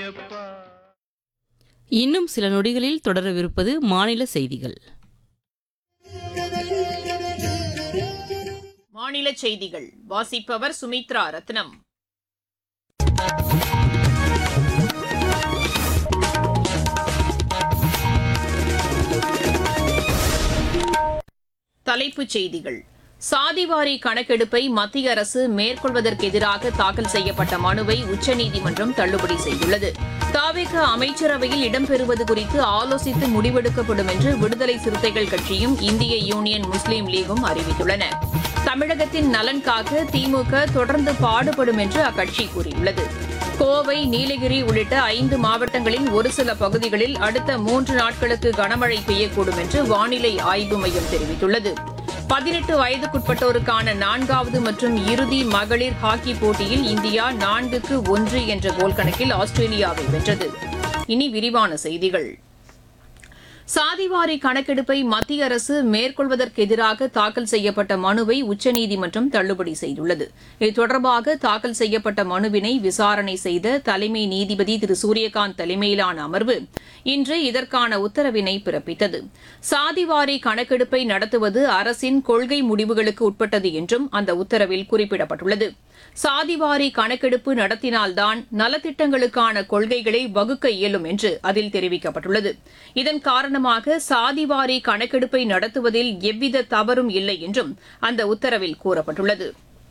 ஐயப்பா இன்னும் சில நொடிகளில் தொடரவிருப்பது மாநில செய்திகள் மாநில செய்திகள் வாசிப்பவர் சுமித்ரா ரத்னம் தலைப்புச் செய்திகள் சாதிவாரி கணக்கெடுப்பை மத்திய அரசு மேற்கொள்வதற்கு எதிராக தாக்கல் செய்யப்பட்ட மனுவை உச்சநீதிமன்றம் தள்ளுபடி செய்துள்ளது தாவேக அமைச்சரவையில் இடம்பெறுவது குறித்து ஆலோசித்து முடிவெடுக்கப்படும் என்று விடுதலை சிறுத்தைகள் கட்சியும் இந்திய யூனியன் முஸ்லீம் லீகும் அறிவித்துள்ளன தமிழகத்தின் நலன் காக்க திமுக தொடர்ந்து பாடுபடும் என்று அக்கட்சி கூறியுள்ளது கோவை நீலகிரி உள்ளிட்ட ஐந்து மாவட்டங்களின் ஒரு சில பகுதிகளில் அடுத்த மூன்று நாட்களுக்கு கனமழை பெய்யக்கூடும் என்று வானிலை ஆய்வு மையம் தெரிவித்துள்ளது பதினெட்டு வயதுக்குட்பட்டோருக்கான நான்காவது மற்றும் இறுதி மகளிர் ஹாக்கி போட்டியில் இந்தியா நான்குக்கு ஒன்று என்ற கோல் கணக்கில் ஆஸ்திரேலியாவை வென்றது இனி விரிவான செய்திகள் சாதிவாரி கணக்கெடுப்பை மத்திய அரசு மேற்கொள்வதற்கு எதிராக தாக்கல் செய்யப்பட்ட மனுவை உச்சநீதிமன்றம் தள்ளுபடி செய்துள்ளது இது தொடர்பாக தாக்கல் செய்யப்பட்ட மனுவினை விசாரணை செய்த தலைமை நீதிபதி திரு சூரியகாந்த் தலைமையிலான அமர்வு இன்று இதற்கான உத்தரவினை பிறப்பித்தது சாதிவாரி கணக்கெடுப்பை நடத்துவது அரசின் கொள்கை முடிவுகளுக்கு உட்பட்டது என்றும் அந்த உத்தரவில் குறிப்பிடப்பட்டுள்ளது சாதிவாரி கணக்கெடுப்பு நடத்தினால்தான் நலத்திட்டங்களுக்கான கொள்கைகளை வகுக்க இயலும் என்று அதில் தெரிவிக்கப்பட்டுள்ளது இதன் காரணமாக சாதிவாரி கணக்கெடுப்பை நடத்துவதில் எவ்வித தவறும் இல்லை என்றும் அந்த உத்தரவில் கூறப்பட்டுள்ளது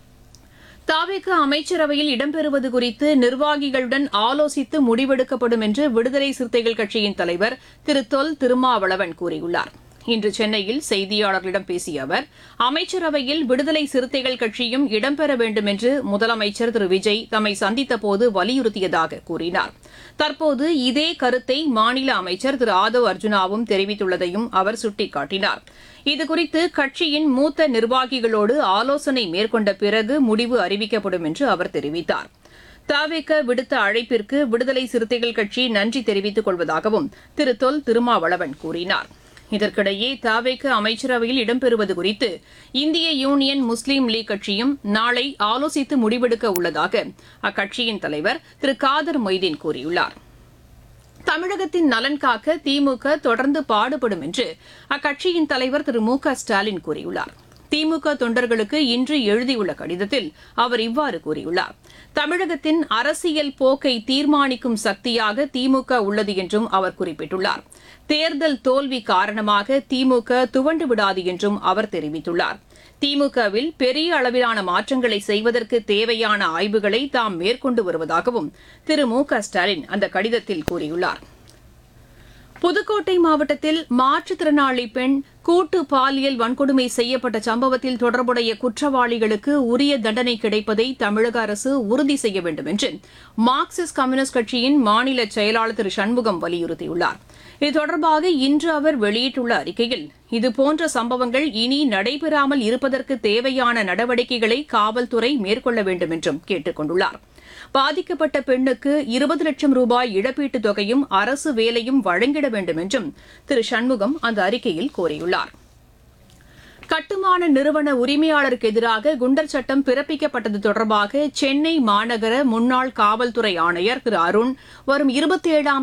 தாவேக்கு அமைச்சரவையில் இடம்பெறுவது குறித்து நிர்வாகிகளுடன் ஆலோசித்து முடிவெடுக்கப்படும் என்று விடுதலை சிறுத்தைகள் கட்சியின் தலைவர் திரு தொல் திருமாவளவன் கூறியுள்ளார் இன்று சென்னையில் செய்தியாளர்களிடம் பேசிய அவர் அமைச்சரவையில் விடுதலை சிறுத்தைகள் கட்சியும் இடம்பெற வேண்டும் என்று முதலமைச்சர் திரு விஜய் தம்மை சந்தித்தபோது வலியுறுத்தியதாக கூறினார் தற்போது இதே கருத்தை மாநில அமைச்சர் திரு ஆதவ் அர்ஜுனாவும் தெரிவித்துள்ளதையும் அவர் சுட்டிக்காட்டினார் இதுகுறித்து கட்சியின் மூத்த நிர்வாகிகளோடு ஆலோசனை மேற்கொண்ட பிறகு முடிவு அறிவிக்கப்படும் என்று அவர் தெரிவித்தார் தாவேக்க விடுத்த அழைப்பிற்கு விடுதலை சிறுத்தைகள் கட்சி நன்றி தெரிவித்துக் கொள்வதாகவும் திரு தொல் திருமாவளவன் கூறினார் இதற்கிடையே தாவேக்க அமைச்சரவையில் இடம்பெறுவது குறித்து இந்திய யூனியன் முஸ்லீம் லீக் கட்சியும் நாளை ஆலோசித்து முடிவெடுக்க உள்ளதாக அக்கட்சியின் தலைவர் திரு காதர் மொய்தீன் கூறியுள்ளார் தமிழகத்தின் நலன் காக்க திமுக தொடர்ந்து பாடுபடும் என்று அக்கட்சியின் தலைவர் திரு மு க ஸ்டாலின் கூறியுள்ளார் திமுக தொண்டர்களுக்கு இன்று எழுதியுள்ள கடிதத்தில் அவர் இவ்வாறு கூறியுள்ளார் தமிழகத்தின் அரசியல் போக்கை தீர்மானிக்கும் சக்தியாக திமுக உள்ளது என்றும் அவர் குறிப்பிட்டுள்ளார் தேர்தல் தோல்வி காரணமாக திமுக துவண்டு விடாது என்றும் அவர் தெரிவித்துள்ளார் திமுகவில் பெரிய அளவிலான மாற்றங்களை செய்வதற்கு தேவையான ஆய்வுகளை தாம் மேற்கொண்டு வருவதாகவும் திரு மு க ஸ்டாலின் அந்த கடிதத்தில் கூறியுள்ளார் புதுக்கோட்டை மாவட்டத்தில் மாற்றுத்திறனாளி பெண் கூட்டு பாலியல் வன்கொடுமை செய்யப்பட்ட சம்பவத்தில் தொடர்புடைய குற்றவாளிகளுக்கு உரிய தண்டனை கிடைப்பதை தமிழக அரசு உறுதி செய்ய வேண்டும் என்று மார்க்சிஸ்ட் கம்யூனிஸ்ட் கட்சியின் மாநில செயலாளர் திரு சண்முகம் வலியுறுத்தியுள்ளார் இது தொடர்பாக இன்று அவர் வெளியிட்டுள்ள அறிக்கையில் இதுபோன்ற சம்பவங்கள் இனி நடைபெறாமல் இருப்பதற்கு தேவையான நடவடிக்கைகளை காவல்துறை மேற்கொள்ள வேண்டும் என்றும் கேட்டுக் கொண்டுள்ளார் பாதிக்கப்பட்ட பெண்ணுக்கு இருபது லட்சம் ரூபாய் இழப்பீட்டுத் தொகையும் அரசு வேலையும் வழங்கிட வேண்டும் என்றும் திரு சண்முகம் அந்த அறிக்கையில் கோரியுள்ளார் கட்டுமான நிறுவன உரிமையாளருக்கு எதிராக குண்டர் சட்டம் பிறப்பிக்கப்பட்டது தொடர்பாக சென்னை மாநகர முன்னாள் காவல்துறை ஆணையர் திரு அருண் வரும் இருபத்தி ஏழாம்